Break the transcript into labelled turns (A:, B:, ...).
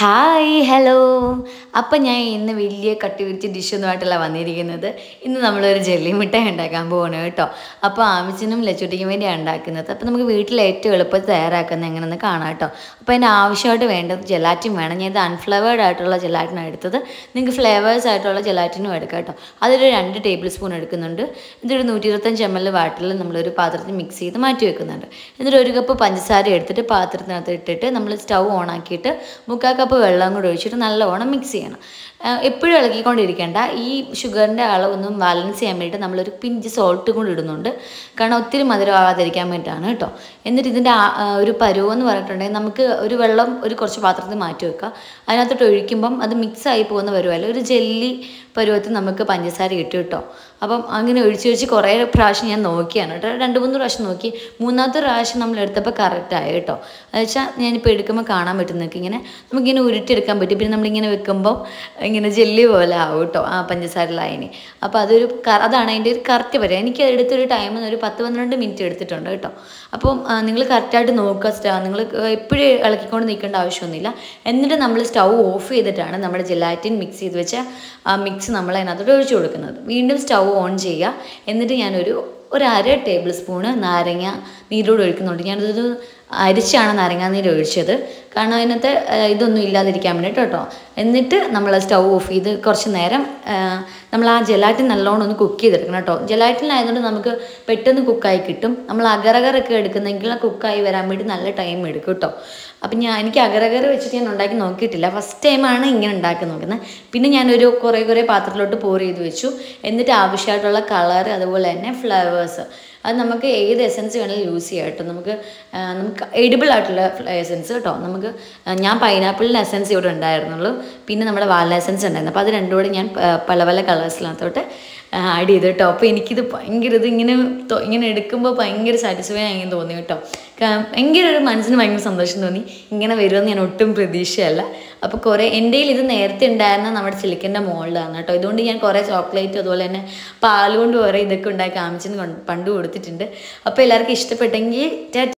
A: hi hello അപ്പം ഞാൻ ഇന്ന് വലിയ കട്ടി പിടിച്ച ഡിഷൊന്നുമായിട്ടല്ല വന്നിരിക്കുന്നത് ഇന്ന് നമ്മളൊരു ജെല്ലി മിഠായി ഉണ്ടാക്കാൻ പോവാണ് കേട്ടോ അപ്പോൾ ആമിച്ചിനും ലച്ചുട്ടിക്കും വേണ്ടിയാണ് ഉണ്ടാക്കുന്നത് അപ്പോൾ നമുക്ക് വീട്ടിൽ ഏറ്റവും എളുപ്പത്തിൽ തയ്യാറാക്കുന്നത് എങ്ങനെയെന്ന് കാണാം കേട്ടോ അപ്പോൾ അതിന് ആവശ്യമായിട്ട് വേണ്ടത് ജെലാറ്റിൻ വേണം ഞാൻ ഇത് അൺഫ്ലവേർഡ് ആയിട്ടുള്ള ജെലാറ്റിനാണ് എടുത്തത് നിങ്ങൾക്ക് ഫ്ലേവേഴ്സ് ആയിട്ടുള്ള ജെലാറ്റിനും എടുക്കാം കേട്ടോ അതൊരു രണ്ട് ടേബിൾ സ്പൂൺ എടുക്കുന്നുണ്ട് ഇതൊരു നൂറ്റി ഇരുപത്തഞ്ച് എം എൽ വാട്ടിൽ നമ്മളൊരു പാത്രത്തിൽ മിക്സ് ചെയ്ത് മാറ്റി വെക്കുന്നുണ്ട് എന്നിട്ട് ഒരു കപ്പ് പഞ്ചസാര എടുത്തിട്ട് പാത്രത്തിനകത്ത് ഇട്ടിട്ട് നമ്മൾ സ്റ്റൗ ഓൺ ആക്കിയിട്ട് മുക്കാൽ കപ്പ് വെള്ളം കൂടി ഒഴിച്ചിട്ട് നല്ലവണ്ണം മിക്സ് ചെയ്യണം എപ്പോഴും ഇളക്കിക്കൊണ്ടിരിക്കേണ്ട ഈ ഷുഗറിൻ്റെ അളവൊന്നും ബാലൻസ് ചെയ്യാൻ വേണ്ടിയിട്ട് നമ്മളൊരു പിഞ്ച് സോൾട്ട് കൂടി ഇടുന്നുണ്ട് കാരണം ഒത്തിരി മധുരം ആകാതിരിക്കാൻ വേണ്ടിയിട്ടാണ് കേട്ടോ എന്നിട്ട് ഇതിൻ്റെ ആ- ആ ഒരു പരുവെന്ന് പറഞ്ഞിട്ടുണ്ടെങ്കിൽ നമുക്ക് ഒരു വെള്ളം ഒരു കുറച്ച് പാത്രത്തിൽ മാറ്റി വെക്കുക അതിനകത്തോട്ട് ഒഴിക്കുമ്പം അത് മിക്സ് ആയി പോകുന്ന പരുവല്ല ഒരു ജെല്ലി പരുവത്തിൽ നമുക്ക് പഞ്ചസാര ഇട്ട് കേട്ടോ അപ്പം അങ്ങനെ ഒഴിച്ച് ഒഴിച്ച് കുറേ പ്രാവശ്യം ഞാൻ നോക്കിയാണ് കേട്ടോ രണ്ട് മൂന്ന് പ്രാവശ്യം നോക്കി മൂന്നാമത്തെ പ്രാവശ്യം നമ്മൾ എടുത്തപ്പോൾ കറക്റ്റ് ആയി കേട്ടോ എന്ന് വെച്ചാൽ ഞാനിപ്പോൾ എടുക്കുമ്പോൾ കാണാൻ പറ്റും നിങ്ങൾക്ക് ഇങ്ങനെ നമുക്കിങ്ങനെ ഉരുട്ടിയെടുക്കാൻ പറ്റും പിന്നെ നമ്മളിങ്ങനെ വെക്കുമ്പോൾ ഇങ്ങനെ ജെല്ലി പോലെ ആവും കേട്ടോ ആ പഞ്ചസാര ലായനി അപ്പോൾ അതൊരു ക- അതാണ് അതിൻ്റെ ഒരു കറക്റ്റ് വരിക എനിക്ക് എടുത്തൊരു ടൈം ഒരു പത്ത് പന്ത്രണ്ട് മിനിറ്റ് എടുത്തിട്ടുണ്ട് കേട്ടോ അപ്പം നിങ്ങൾ കറക്റ്റായിട്ട് നോക്കുക സ്റ്റൗ നിങ്ങൾ എപ്പോഴും ഇളക്കിക്കൊണ്ട് നിൽക്കേണ്ട ആവശ്യമൊന്നുമില്ല എന്നിട്ട് നമ്മൾ സ്റ്റൗ ഓഫ് ചെയ്തിട്ടാണ് നമ്മുടെ ജെലാറ്റിൻ മിക്സ് ചെയ്ത് വെച്ച ആ മിക്സ് നമ്മൾ അതിനകത്തോട്ട് ഒഴിച്ചു കൊടുക്കുന്നത് വീണ്ടും സ്റ്റൗ ഓൺ ചെയ്യുക എന്നിട്ട് ഞാനൊരു ഒരു അര ടേബിൾ സ്പൂണ് നാരങ്ങ നീരോട് ഒഴിക്കുന്നുണ്ട് ഞാനതൊരു അരിച്ചാണ് നാരങ്ങാനീര് ഒഴിച്ചത് കാരണം അതിനകത്ത് ആ, ഇതൊന്നും ഇല്ലാതിരിക്കാൻ വേണ്ടിയിട്ട് കേട്ടോ എന്നിട്ട് നമ്മൾ സ്റ്റൗ ഓഫ് ചെയ്ത് കുറച്ച് നേരം ആ, നമ്മൾ ആ ജെലാറ്റിൻ നല്ലോണം ഒന്ന് കുക്ക് ചെയ്തെടുക്കണം കേട്ടോ ജെലാറ്റിനായതുകൊണ്ട് നമുക്ക് പെട്ടെന്ന് കുക്കായി കിട്ടും നമ്മൾ അഗറഗറൊക്കെ എടുക്കുന്നെങ്കിൽ കുക്കായി വരാൻ വേണ്ടി നല്ല ടൈം എടുക്കും കേട്ടോ അപ്പം ഞാൻ എനിക്ക് അഗറഗർ വെച്ചിട്ട് ഞാൻ ഉണ്ടാക്കി നോക്കിയിട്ടില്ല ഫസ്റ്റ് ടൈമാണ് ഇങ്ങനെ ഉണ്ടാക്കി നോക്കുന്നത് പിന്നെ ഞാനൊരു കുറേ കുറേ പാത്രത്തിലോട്ട് പോർ ചെയ്ത് വെച്ചു എന്നിട്ട് ആവശ്യമായിട്ടുള്ള കളർ അതുപോലെ തന്നെ ഫ്ലേവേഴ്സ് അത് നമുക്ക് ഏത് എസൻസ് വേണമെങ്കിലും യൂസ് ചെയ്യാം കേട്ടോ നമുക്ക് ആ, നമുക്ക് എഡിബിൾ ആയിട്ടുള്ള എസൻസ് കേട്ടോ നമുക്ക് ആ, ഞാൻ പൈനാപ്പിളിൻ്റെ എസൻസ് ഇവിടെ ഉണ്ടായിരുന്നുള്ളൂ പിന്നെ നമ്മുടെ വാല എസൻസ് ഉണ്ടായിരുന്നു അപ്പോൾ അത് രണ്ടും കൂടെ ഞാൻ ആ, പല പല കളേഴ്സിനകത്തോട്ട് ആഡ് ചെയ്ത് കേട്ടോ അപ്പോൾ എനിക്കിത് ഭയങ്കര ഇത് ഇങ്ങനെ തൊ- ഇങ്ങനെ എടുക്കുമ്പോൾ ഭയങ്കര സാറ്റിസ്ഫൈ ആയി തോന്നി കേട്ടോ കാ- ഭയങ്കര ഒരു മനസ്സിന് ഭയങ്കര സന്തോഷം തോന്നി ഇങ്ങനെ വരുമെന്ന് ഞാൻ ഒട്ടും പ്രതീക്ഷയല്ല അപ്പോൾ കുറേ എൻ്റെ കയ്യിൽ ഇത് നേരത്തെ ഉണ്ടായിരുന്ന നമ്മുടെ സിലിക്കൻ്റെ മോൾഡാണ് കേട്ടോ ഇതുകൊണ്ട് ഞാൻ കുറേ ചോക്ലേറ്റ് അതുപോലെ തന്നെ പാൽ കൊണ്ട് കുറേ ഇതൊക്കെ ഉണ്ടാക്കി കാമിച്ചെന്ന് പണ്ട് കൊടുത്തിട്ടുണ്ട് അപ്പോൾ എല്ലാവർക്കും ഇഷ്ടപ്പെട്ടെങ്കിൽ